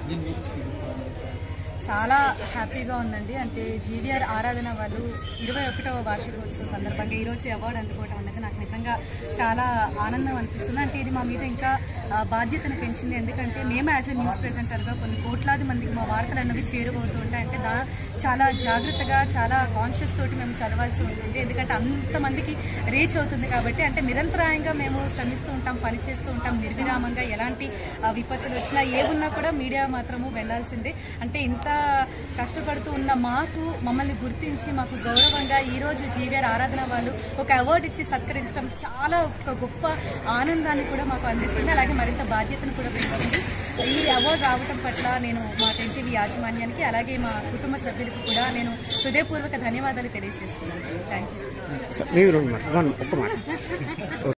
చాలా హ్యాపీగా ఉందండి అంటే జీవీఆర్ ఆరాధన వాళ్ళు ఇరవై ఒకటవ వార్షికోత్సవం సందర్భంగా ఈ రోజు అవార్డు అందుకోవడం అనేది నాకు నిజంగా చాలా ఆనందం అనిపిస్తుంది అంటే ఇది మా మీద ఇంకా ఆ, బాధ్యతను పెంచింది ఎందుకంటే మేము యాజ్ ఎ న్యూస్ ప్రెజెంటర్గా కొన్ని కోట్లాది మందికి మా వార్తలు అన్నవి చేరువవుతూ ఉంటాయి అంటే దా చాలా జాగ్రత్తగా చాలా కాన్షియస్ తోటి మేము చదవాల్సి ఉంటుంది ఎందుకంటే అంతమందికి రీచ్ అవుతుంది కాబట్టి అంటే నిరంతరాయంగా మేము శ్రమిస్తూ ఉంటాం పని చేస్తూ ఉంటాం నిర్విరామంగా ఎలాంటి ఆ, విపత్తులు వచ్చినా ఏమున్నా కూడా మీడియా మాత్రము వెళ్లాల్సిందే అంటే ఇంత కష్టపడుతూ ఉన్న మాకు మమ్మల్ని గుర్తించి మాకు గౌరవంగా ఈ రోజు జీవీఆర్ ఆరాధన వాళ్ళు ఒక అవార్డు ఇచ్చి సత్కరించడం చాలా ఒక గొప్ప ఆనందాన్ని కూడా మాకు అందిస్తుంది అలాగే మరింత బాధ్యతను కూడా పెంచుతుంది ఈ అవార్డు రావటం పట్ల నేను మా ఎన్టీవీ యాజమాన్యానికి అలాగే మా కుటుంబ సభ్యులకు కూడా నేను హృదయపూర్వక ధన్యవాదాలు తెలియజేస్తున్నాను థ్యాంక్ యూ సార్ మీరు రెండు మాట వన్ ఒక్క మాట